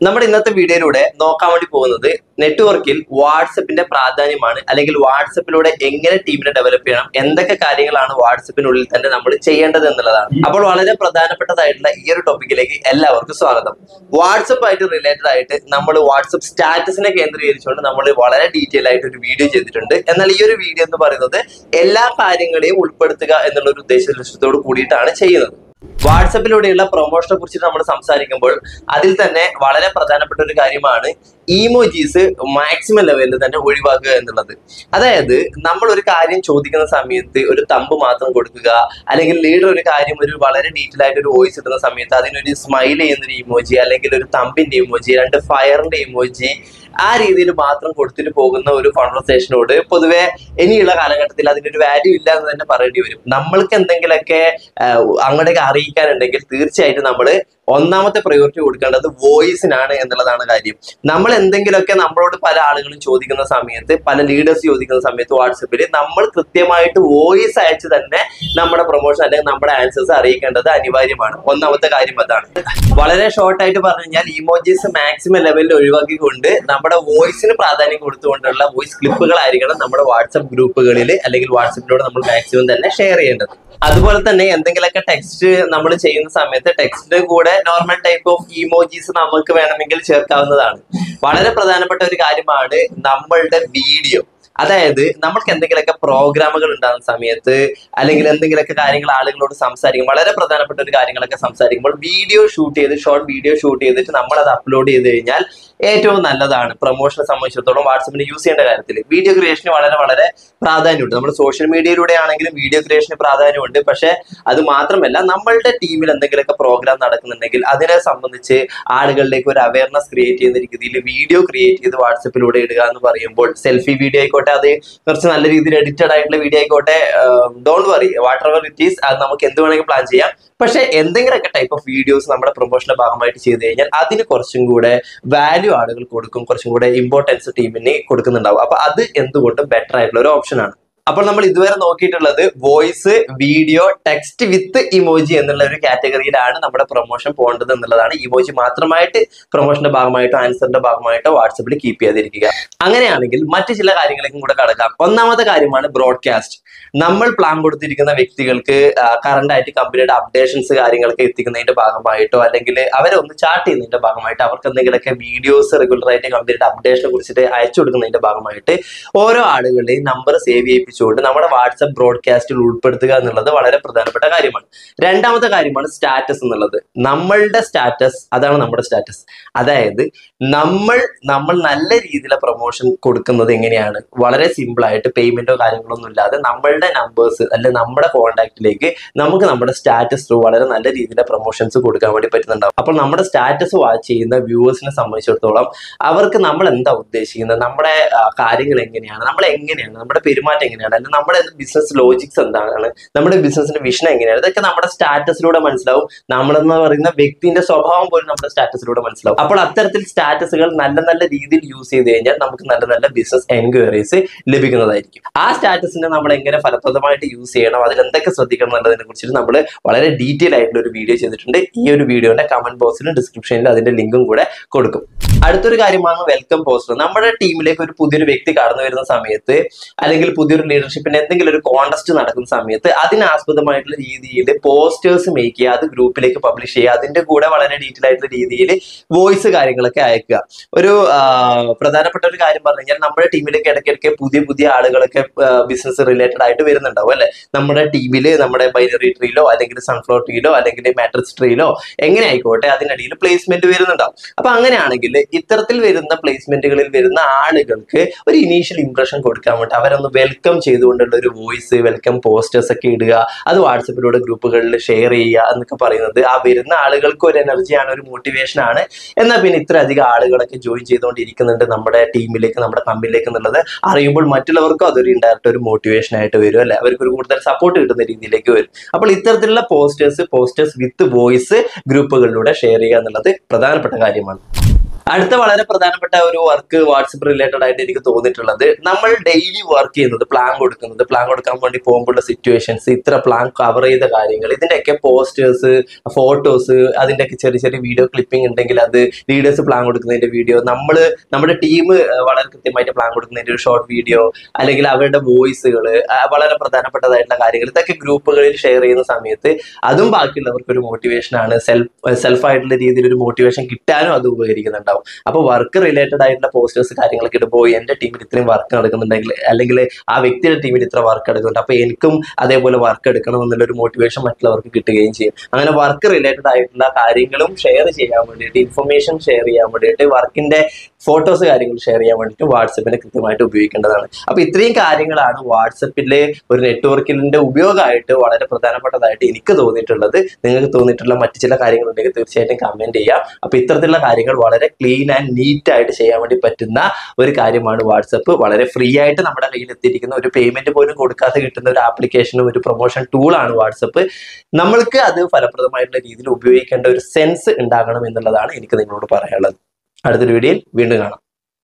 നമ്മുടെ ഇന്നത്തെ വീഡിയോയിലൂടെ നോക്കാൻ വേണ്ടി പോകുന്നത് നെറ്റ്വർക്കിൽ വാട്സപ്പിന്റെ പ്രാധാന്യമാണ് അല്ലെങ്കിൽ വാട്സപ്പിലൂടെ എങ്ങനെ ടീമിനെ ഡെവലപ്പ് ചെയ്യണം എന്തൊക്കെ കാര്യങ്ങളാണ് വാട്സപ്പിനുള്ളിൽ തന്നെ നമ്മൾ ചെയ്യേണ്ടത് എന്നുള്ളതാണ് അപ്പോൾ വളരെ പ്രധാനപ്പെട്ടതായിട്ടുള്ള ഈ ഒരു ടോപ്പിക്കിലേക്ക് എല്ലാവർക്കും സ്വാഗതം വാട്സപ്പ് ആയിട്ട് റിലേറ്റഡ് ആയിട്ട് നമ്മൾ വാട്സപ്പ് സ്റ്റാറ്റസിനെ കേന്ദ്രീകരിച്ചുകൊണ്ട് നമ്മൾ വളരെ ഡീറ്റെയിൽ ആയിട്ട് ഒരു വീഡിയോ ചെയ്തിട്ടുണ്ട് എന്നാൽ ഈ ഒരു വീഡിയോ എന്ന് പറയുന്നത് എല്ലാ കാര്യങ്ങളെയും ഉൾപ്പെടുത്തുക എന്നുള്ള ഒരു ഉദ്ദേശ ലക്ഷ്യത്തോട് കൂടിയിട്ടാണ് ചെയ്യുന്നത് വാട്സപ്പിലൂടെയുള്ള പ്രൊമോഷനെ കുറിച്ച് നമ്മൾ സംസാരിക്കുമ്പോൾ അതിൽ തന്നെ വളരെ പ്രധാനപ്പെട്ട ഒരു കാര്യമാണ് ഇമോജീസ് മാക്സിമം ലെവലിൽ തന്നെ ഒഴിവാക്കുക എന്നുള്ളത് അതായത് നമ്മൾ ഒരു കാര്യം ചോദിക്കുന്ന സമയത്ത് ഒരു തമ്പ് മാത്രം കൊടുക്കുക അല്ലെങ്കിൽ ലീഡർ ഒരു കാര്യം ഒരു വളരെ ഡീറ്റെയിൽ ആയിട്ട് ഒരു വോയിസ് ഇടുന്ന സമയത്ത് അതിനൊരു സ്മൈൽ ചെയ്യുന്ന ഒരു ഇമോജി അല്ലെങ്കിൽ ഒരു തമ്പിന്റെ ഇമോജി രണ്ട് ഫയറിന്റെ ഇമോജി ആ രീതിയിൽ മാത്രം കൊടുത്തിട്ട് പോകുന്ന ഒരു കോൺവെർസേഷനോട് പൊതുവെ ഇനിയുള്ള കാലഘട്ടത്തിൽ അതിനൊരു വാല്യൂ ഇല്ല എന്ന് തന്നെ പറയേണ്ടി വരും നമ്മൾക്ക് എന്തെങ്കിലുമൊക്കെ അങ്ങോട്ടേക്ക് അറിയിക്കാനുണ്ടെങ്കിൽ തീർച്ചയായിട്ടും നമ്മൾ ഒന്നാമത്തെ പ്രയോറിറ്റി കൊടുക്കേണ്ടത് വോയിസിനാണ് എന്നുള്ളതാണ് കാര്യം നമ്മൾ എന്തെങ്കിലുമൊക്കെ നമ്മളോട് പല ആളുകളും ചോദിക്കുന്ന സമയത്ത് പല ലീഡേഴ്സ് ചോദിക്കുന്ന സമയത്ത് വാട്സപ്പിൽ നമ്മൾ കൃത്യമായിട്ട് വോയിസ് അയച്ച് തന്നെ നമ്മുടെ പ്രൊമോഷൻ അല്ലെങ്കിൽ നമ്മുടെ ആൻസേഴ്സ് അറിയിക്കേണ്ടത് അനിവാര്യമാണ് ഒന്നാമത്തെ കാര്യം അതാണ് വളരെ ഷോർട്ട് ആയിട്ട് പറഞ്ഞു കഴിഞ്ഞാൽ ഇമോജീസ് മാക്സിമം ലെവലിൽ ഒഴിവാക്കിക്കൊണ്ട് നമ്മുടെ വോയിസിന് പ്രാധാന്യം കൊടുത്തുകൊണ്ടുള്ള വോയിസ് ക്ലിപ്പുകളായിരിക്കണം നമ്മുടെ വാട്സപ്പ് ഗ്രൂപ്പുകളിൽ അല്ലെങ്കിൽ വാട്സപ്പിലൂടെ നമ്മൾ മാക്സിമം തന്നെ ഷെയർ ചെയ്യേണ്ടത് അതുപോലെ തന്നെ എന്തെങ്കിലുമൊക്കെ ടെക്സ്റ്റ് നമ്മൾ ചെയ്യുന്ന സമയത്ത് ടെക്സ്റ്റിന്റെ കൂടെ നോർമൽ ടൈപ്പ് ഓഫ് ഇമോജീസ് നമുക്ക് വേണമെങ്കിൽ ചേർക്കാവുന്നതാണ് വളരെ പ്രധാനപ്പെട്ട ഒരു കാര്യമാണ് നമ്മളുടെ വീഡിയോ അതായത് നമ്മൾക്ക് എന്തെങ്കിലുമൊക്കെ പ്രോഗ്രാമുകൾ ഉണ്ടാകുന്ന സമയത്ത് അല്ലെങ്കിൽ എന്തെങ്കിലുമൊക്കെ കാര്യങ്ങൾ ആളുകളോട് സംസാരിക്കും വളരെ പ്രധാനപ്പെട്ട ഒരു കാര്യങ്ങളൊക്കെ സംസാരിക്കുമ്പോൾ വീഡിയോ ഷൂട്ട് ചെയ്ത് ഷോർട്ട് വീഡിയോ ഷൂട്ട് ചെയ്തിട്ട് നമ്മൾ അത് അപ്ലോഡ് ചെയ്ത് കഴിഞ്ഞാൽ ഏറ്റവും നല്ലതാണ് പ്രൊമോഷനെ സംബന്ധിച്ചിടത്തോളം വാട്സപ്പിന് യൂസ് ചെയ്യേണ്ട കാര്യത്തിൽ വീഡിയോ ക്രിയേഷന് വളരെ വളരെ പ്രാധാന്യമുണ്ട് നമ്മുടെ സോഷ്യൽ മീഡിയയിലൂടെ ആണെങ്കിലും വീഡിയോ ക്രിയേഷന് പ്രാധാന്യമുണ്ട് പക്ഷെ അത് മാത്രമല്ല നമ്മളുടെ ടീമിൽ എന്തെങ്കിലുമൊക്കെ പ്രോഗ്രാം നടക്കുന്നുണ്ടെങ്കിൽ അതിനെ സംബന്ധിച്ച് ആളുകളിലേക്ക് ഒരു അവയർനെസ് ക്രിയേറ്റ് ചെയ്യുന്ന രീതിയിൽ വീഡിയോ ക്രിയേറ്റ് ചെയ്ത് വാട്സപ്പിലൂടെ ഇടുക എന്ന് പറയുമ്പോൾ സെൽഫി വീഡിയോ ആയിക്കോട്ടെ അത് കുറച്ച് നല്ല രീതിയിൽ എഡിറ്റഡ് ആയിട്ടുള്ള വീഡിയോ ആയിക്കോട്ടെ don't worry whatever it is അത് നമുക്ക് എന്ത് വേണമെങ്കിൽ പ്ലാൻ ചെയ്യാം പക്ഷെ എന്തെങ്കിലുമൊക്കെ ടൈപ്പ് ഓഫ് വീഡിയോസ് നമ്മുടെ പ്രൊമോഷന്റെ ഭാഗമായിട്ട് ചെയ്ത് കഴിഞ്ഞാൽ അതിന് കുറച്ചും കൂടെ വാല്യൂ ആളുകൾ കൊടുക്കും കുറച്ചും കൂടെ ഇമ്പോർട്ടൻസ് ടീമിന് കൊടുക്കുന്നുണ്ടാവും അപ്പൊ അത് എന്തുകൊണ്ടും ബെറ്റർ ആയിട്ടുള്ള ഒരു ഓപ്ഷനാണ് അപ്പോൾ നമ്മൾ ഇതുവരെ നോക്കിയിട്ടുള്ളത് voice video text with emoji എന്നുള്ള ഒരു കാറ്റഗറിയിലാണ് നമ്മുടെ പ്രൊമോഷൻ പോകേണ്ടത് എന്നുള്ളതാണ് ഇമോജി മാത്രമായിട്ട് പ്രൊമോഷന്റെ ഭാഗമായിട്ടോ ആൻസറിന്റെ ഭാഗമായിട്ടോ വാട്സപ്പിൽ കീപ്പ് ചെയ്തിരിക്കുക അങ്ങനെയാണെങ്കിൽ മറ്റു ചില കാര്യങ്ങളിലേക്കും കൂടെ കടക്കാം ഒന്നാമത്തെ കാര്യമാണ് ബ്രോഡ്കാസ്റ്റ് നമ്മൾ പ്ലാൻ കൊടുത്തിരിക്കുന്ന വ്യക്തികൾക്ക് കറണ്ട് ആയിട്ട് കമ്പനിയുടെ അപ്ഡേഷൻസ് കാര്യങ്ങളൊക്കെ എത്തിക്കുന്നതിന്റെ ഭാഗമായിട്ടോ അല്ലെങ്കിൽ അവരെ ഒന്ന് ചാർട്ട് ചെയ്യുന്നതിന്റെ ഭാഗമായിട്ട് അവർക്ക് എന്തെങ്കിലുമൊക്കെ വീഡിയോസ് റെഗുലർ ആയിട്ട് കമ്പനിയുടെ അപ്ഡേഷനെ കുറിച്ചിട്ട് അയച്ചു കൊടുക്കുന്നതിന്റെ ഭാഗമായിട്ട് ഓരോ ആളുകളുടെയും നമ്പർ സേവ് ചെയ്യിപ്പിച്ചുകൊണ്ട് നമ്മുടെ വാട്സപ്പ് ബ്രോഡ്കാസ്റ്റിൽ ഉൾപ്പെടുത്തുക എന്നുള്ളത് വളരെ പ്രധാനപ്പെട്ട കാര്യമാണ് രണ്ടാമത്തെ കാര്യമാണ് സ്റ്റാറ്റസ് എന്നുള്ളത് നമ്മളുടെ സ്റ്റാറ്റസ് അതാണ് നമ്മുടെ സ്റ്റാറ്റസ് അതായത് നമ്മൾ നമ്മൾ നല്ല രീതിയിലെ പ്രൊമോഷൻ കൊടുക്കുന്നത് എങ്ങനെയാണ് വളരെ സിമ്പിൾ ആയിട്ട് പേയ്മെന്റോ കാര്യങ്ങളോ ഒന്നും ഇല്ലാതെ നമ്മളുടെ നമ്പേഴ്സ് അല്ലെ നമ്മുടെ കോൺടാക്റ്റിലേക്ക് നമുക്ക് നമ്മുടെ സ്റ്റാറ്റസ് ത്രൂ വളരെ നല്ല രീതിയിലെ പ്രൊമോഷൻസ് കൊടുക്കാൻ വേണ്ടി പറ്റുന്നുണ്ടാവും അപ്പോൾ നമ്മുടെ സ്റ്റാറ്റസ് വാച്ച് ചെയ്യുന്ന വ്യൂവേഴ്സിനെ സംബന്ധിച്ചിടത്തോളം അവർക്ക് നമ്മൾ എന്താ ഉദ്ദേശിക്കുന്നത് നമ്മുടെ ആ, കാര്യങ്ങൾ എങ്ങനെയാണ് നമ്മൾ എങ്ങനെയാണ് നമ്മുടെ പെരുമാറ്റം എങ്ങനെയാണ് അല്ലെങ്കിൽ നമ്മുടെ ബിസിനസ് ലോജിക്സ് എന്താണ് നമ്മുടെ ബിസിനസിന്റെ വിഷൻ എങ്ങനെയാണ് ഇതൊക്കെ നമ്മുടെ സ്റ്റാറ്റസിലൂടെ മനസ്സിലാവും നമ്മളെന്ന് പറയുന്ന വ്യക്തിന്റെ സ്വഭാവം പോലും നമ്മുടെ സ്റ്റാറ്റസിലൂടെ മനസ്സിലാവും അപ്പോൾ അത്തരത്തിൽ സ്റ്റാറ്റസുകൾ നല്ല നല്ല രീതിയിൽ യൂസ് ചെയ്ത് കഴിഞ്ഞാൽ നമുക്ക് നല്ല നല്ല ബിസിനസ് എൻക്വയറീസ് ലഭിക്കുന്നതായിരിക്കും ആ സ്റ്റാറ്റസിനെ നമ്മൾ എങ്ങനെ ഫലപ്രദമായിട്ട് യൂസ് ചെയ്യണം അതിൽ എന്തൊക്കെ ശ്രദ്ധിക്കണം എന്നുള്ളതിനെ കുറിച്ചിട്ട് നമ്മൾ വളരെ ഡീറ്റെയിൽ ആയിട്ടുള്ള ഒരു വീഡിയോ ചെയ്തിട്ടുണ്ട് ഈ ഒരു വീഡിയോന്റെ കമന്റ് ബോക്സിലും ഡിസ്ക്രിപ്ഷനിലും അതിന്റെ ലിങ്കും കൂടെ കൊടുക്കും അടുത്തൊരു കാര്യമാണ് വെൽക്കം പോസ്റ്റർ നമ്മുടെ ടീമിലേക്ക് ഒരു പുതിയൊരു വ്യക്തി കടന്നു വരുന്ന സമയത്ത് അല്ലെങ്കിൽ പുതിയൊരു ലീഡർഷിപ്പിന്റെ എന്തെങ്കിലും ഒരു കോണ്ടസ്റ്റ് നടക്കുന്ന സമയത്ത് അതിനാസ്പദമായിട്ടുള്ള രീതിയിൽ പോസ്റ്റേഴ്സ് മേക്ക് ചെയ്യുക അത് ഗ്രൂപ്പിലേക്ക് പബ്ലിഷ് ചെയ്യുക അതിന്റെ കൂടെ വളരെ ഡീറ്റെയിൽ ആയിട്ടുള്ള രീതിയിൽ വോയിസ് കാര്യങ്ങളൊക്കെ അയക്കുക ഒരു ആ, പ്രധാനപ്പെട്ട ഒരു കാര്യം പറഞ്ഞു കഴിഞ്ഞാൽ നമ്മുടെ ടീമിലേക്ക് ഇടയ്ക്കിടയ്ക്ക് പുതിയ പുതിയ ആളുകളൊക്കെ ബിസിനസ് റിലേറ്റഡ് ആയിട്ട് വരുന്നുണ്ടാവും അല്ലെ നമ്മുടെ ടീമിൽ നമ്മുടെ ബൈനറി ട്രീയിലോ അല്ലെങ്കിൽ സൺഫ്ലവർ ട്രീയിലോ അല്ലെങ്കിൽ മാട്രിക്സ് ട്രീയിലോ എങ്ങനെ ആയിക്കോട്ടെ അതിനിടയിൽ പ്ലേസ്മെന്റ് വരുന്നുണ്ടാവും അപ്പൊ അങ്ങനെയാണെങ്കിൽ ഇത്തരത്തിൽ വരുന്ന പ്ലേസ്മെന്റുകളിൽ വരുന്ന ആളുകൾക്ക് ഒരു ഇനീഷ്യൽ ഇംപ്രഷൻ കൊടുക്കാൻ വേണ്ടി അവരൊന്ന് വെൽക്കം ചെയ്തുകൊണ്ടുള്ള ഒരു വോയിസ് വെൽക്കം പോസ്റ്റേഴ്സ് ഒക്കെ ഇടുക അത് വാട്സപ്പിലൂടെ ഗ്രൂപ്പുകളിൽ ഷെയർ ചെയ്യുക എന്നൊക്കെ പറയുന്നത് ആ വരുന്ന ആളുകൾക്ക് ഒരു എനർജിയാണ് ഒരു മോട്ടിവേഷൻ ആണ് എന്നാൽ പിന്നെ ഇത്ര അധികം ആളുകളൊക്കെ ജോയിൻ ചെയ്തുകൊണ്ടിരിക്കുന്നുണ്ട് നമ്മുടെ ടീമിലേക്ക് നമ്മുടെ കമ്പനിയിലേക്ക് എന്നുള്ളത് അറിയുമ്പോൾ മറ്റുള്ളവർക്കും അതൊരു ഇൻഡയറക്റ്റ് ഒരു മോട്ടിവേഷൻ ആയിട്ട് വരും അല്ലെ അവർക്ക് ഒരു കൂടുതൽ സപ്പോർട്ട് കിട്ടുന്ന രീതിയിലേക്ക് വരും അപ്പോൾ ഇത്തരത്തിലുള്ള പോസ്റ്റേഴ്സ് പോസ്റ്റേഴ്സ് വിത്ത് വോയിസ് ഗ്രൂപ്പുകളിലൂടെ ഷെയർ ചെയ്യുക എന്നുള്ളത് പ്രധാനപ്പെട്ട കാര്യമാണ് അടുത്ത വളരെ പ്രധാനപ്പെട്ട ഒരു വർക്ക് വാട്സപ്പ് റിലേറ്റഡ് ആയിട്ട് എനിക്ക് തോന്നിയിട്ടുള്ളത് നമ്മൾ ഡെയിലി വർക്ക് ചെയ്യുന്നത് പ്ലാൻ കൊടുക്കുന്നത് പ്ലാൻ കൊടുക്കാൻ വേണ്ടി പോകുമ്പോഴുള്ള സിറ്റുവേഷൻസ് ഇത്ര പ്ലാൻ കവർ ചെയ്ത കാര്യങ്ങൾ ഇതിന്റെയൊക്കെ പോസ്റ്റേഴ്സ് ഫോട്ടോസ് അതിന്റെയൊക്കെ ചെറിയ ചെറിയ വീഡിയോ ക്ലിപ്പിംഗ് ഉണ്ടെങ്കിൽ അത് ലീഡേഴ്സ് പ്ലാൻ കൊടുക്കുന്നതിന്റെ വീഡിയോ നമ്മൾ നമ്മുടെ ടീം വളരെ കൃത്യമായിട്ട് പ്ലാൻ കൊടുക്കുന്നതിന്റെ ഒരു ഷോർട്ട് വീഡിയോ അല്ലെങ്കിൽ അവരുടെ വോയിസുകൾ വളരെ പ്രധാനപ്പെട്ടതായിട്ടുള്ള കാര്യങ്ങൾ ഇതൊക്കെ ഗ്രൂപ്പുകളിൽ ഷെയർ ചെയ്യുന്ന സമയത്ത് അതും ബാക്കിയുള്ളവർക്ക് ഒരു മോട്ടിവേഷൻ ആണ് സെൽഫ് സെൽഫ് ആയിട്ടുള്ള രീതിയിൽ ഒരു മോട്ടിവേഷൻ കിട്ടാനും അത് ഉപകരിക്കുന്നുണ്ടാവും അപ്പോൾ വർക്ക് റിലേറ്റഡ് ആയിട്ടുള്ള പോസ്റ്റേഴ്സ് കാര്യങ്ങളൊക്കെ ഇടുമ്പോൾ എന്റെ ടീമിൽ ഇത്രയും വർക്ക് നടക്കുന്നുണ്ടെങ്കിൽ അല്ലെങ്കിൽ ആ വ്യക്തിയുടെ ടീമിൽ ഇത്ര വർക്ക് എടുക്കുന്നുണ്ട് അപ്പോൾ എനിക്കും അതേപോലെ വർക്ക് എടുക്കണം എന്നുള്ള ഒരു മോട്ടിവേഷൻ മറ്റുള്ളവർക്ക് കിട്ടുകയും ചെയ്യും അങ്ങനെ വർക്ക് റിലേറ്റഡ് ആയിട്ടുള്ള കാര്യങ്ങളും ഷെയർ ചെയ്യാൻ വേണ്ടിയിട്ട് ഇൻഫർമേഷൻ ഷെയർ ചെയ്യാൻ വേണ്ടിയിട്ട് വർക്കിന്റെ ഫോട്ടോസ് കാര്യങ്ങൾ ഷെയർ ചെയ്യാൻ വേണ്ടിയിട്ട് വാട്സപ്പിനെ കൃത്യമായിട്ട് ഉപയോഗിക്കേണ്ടതാണ് അപ്പൊ ഇത്രയും കാര്യങ്ങളാണ് വാട്സപ്പിലെ ഒരു നെറ്റ്വർക്കിന്റെ ഉപയോഗമായിട്ട് വളരെ പ്രധാനപ്പെട്ടതായിട്ട് എനിക്ക് തോന്നിയിട്ടുള്ളത് നിങ്ങൾക്ക് തോന്നിയിട്ടുള്ള മറ്റു ചില കാര്യങ്ങളുണ്ടെങ്കിൽ തീർച്ചയായിട്ടും കമന്റ് ചെയ്യാം അപ്പൊ ഇത്തരത്തിലുള്ള കാര്യങ്ങൾ വളരെ ക്ലീൻ ആൻഡ് നീറ്റ് ആയിട്ട് ചെയ്യാൻ വേണ്ടി പറ്റുന്ന ഒരു കാര്യമാണ് വാട്സപ്പ് വളരെ ഫ്രീ ആയിട്ട് നമ്മുടെ കയ്യിൽ എത്തിയിരിക്കുന്ന ഒരു പേയ്മെന്റ് പോലും കൊടുക്കാതെ കിട്ടുന്ന ഒരു ആപ്ലിക്കേഷനും ഒരു പ്രൊമോഷൻ ടൂളാണ് വാട്സപ്പ് നമ്മൾക്ക് അത് ഫലപ്രദമായിട്ടുള്ള രീതിയിൽ ഉപയോഗിക്കേണ്ട ഒരു സെൻസ് ഉണ്ടാകണം എന്നുള്ളതാണ് എനിക്ക് നിങ്ങളോട് പറയാനുള്ളത് അടുത്തൊരു വീഡിയോയിൽ വീണ്ടും കാണാം